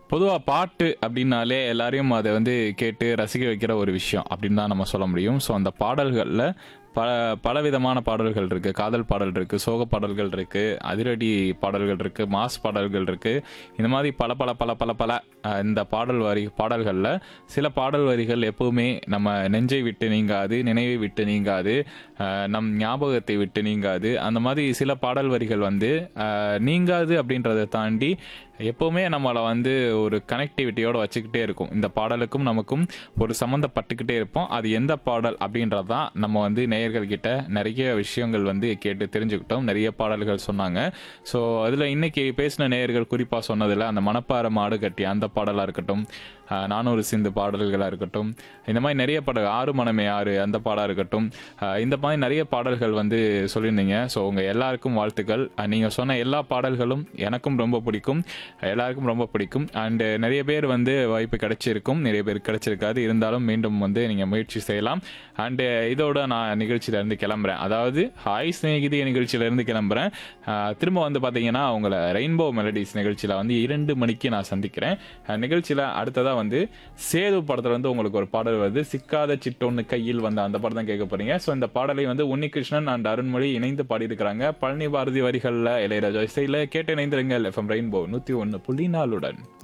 பொதுவாக பாட்டு அப்படின்னாலே எல்லாரையும் அதை வந்து கேட்டு ரசிக்க வைக்கிற ஒரு விஷயம் அப்படின்னு தான் நம்ம சொல்ல முடியும் ஸோ அந்த பாடல்களில் பல பலவிதமான பாடல்கள் இருக்குது காதல் பாடல் இருக்குது சோக பாடல்கள் இருக்குது அதிரடி பாடல்கள் இருக்குது மாஸ் பாடல்கள் இருக்குது இந்த மாதிரி பல பல பல பல பல அஹ், இந்த பாடல் வரி பாடல்களில் சில பாடல் வரிகள் எப்பவுமே நம்ம நெஞ்சை விட்டு நீங்காது நினைவை விட்டு நீங்காது அஹ், நம் ஞாபகத்தை விட்டு நீங்காது அந்த மாதிரி சில பாடல் வரிகள் வந்து அஹ், நீங்காது அப்படின்றத தாண்டி எப்போவுமே நம்மளை வந்து ஒரு கனெக்டிவிட்டியோட வச்சுக்கிட்டே இருக்கும் இந்த பாடலுக்கும் நமக்கும் ஒரு சம்மந்தப்பட்டுக்கிட்டே இருப்போம் அது எந்த பாடல் அப்படின்றது தான் நம்ம வந்து நேயர்கள் கிட்ட நிறைய விஷயங்கள் வந்து கேட்டு தெரிஞ்சுக்கிட்டோம் நிறைய பாடல்கள் சொன்னாங்க ஸோ அதில் இன்னைக்கு பேசின நேயர்கள் குறிப்பாக சொன்னதில் அந்த மணப்பாறை மாடு கட்டி அந்த பாடலாக இருக்கட்டும் ஆஹ், நானூறு சிந்து பாடல்களாக இருக்கட்டும் இந்த மாதிரி நிறைய பாடல் ஆறு மனமே ஆறு அந்த பாடாக இருக்கட்டும் ஆஹ், இந்த மாதிரி நிறைய பாடல்கள் வந்து சொல்லியிருந்தீங்க ஸோ உங்கள் எல்லாருக்கும் வாழ்த்துக்கள் நீங்கள் சொன்ன எல்லா பாடல்களும் எனக்கும் ரொம்ப பிடிக்கும் எல்லாருக்கும் ரொம்ப பிடிக்கும் அண்டு நிறைய பேர் வந்து வாய்ப்பு கிடைச்சிருக்கும் நிறைய பேர் கிடைச்சிருக்காது இருந்தாலும் மீண்டும் வந்து நீங்கள் முயற்சி செய்யலாம் அண்டு இதோட நான் நிகழ்ச்சியிலேருந்து கிளம்புறேன் அதாவது ஹாய் ஸ்நேகிதி நிகழ்ச்சியிலேருந்து கிளம்புறேன் ஆஹ், திரும்ப வந்து பார்த்தீங்கன்னா உங்களை ரெயின்போ மெலடிஸ் நிகழ்ச்சியில் வந்து இரண்டு மணிக்கு நான் சந்திக்கிறேன் நிகழ்ச்சியில் அடுத்ததாக வந்து சேது படத்தில் வந்து உங்களுக்கு ஒரு பாடல் வருது சிக்காத சிட்டொன்னு கையில் வந்த அந்த படம் தான் கேட்க போறீங்க ஸோ இந்த பாடலை வந்து உன்னிகிருஷ்ணன் அண்ட் அருண்மொழி இணைந்து பாடியிருக்கிறாங்க பழனி பாரதி வரிகளில் இளையராஜா இசையில் கேட்டு இணைந்திருங்கள் எஃப்எம் ரெயின்போ நூற்றி ஒன்று புள்ளி நாலுடன்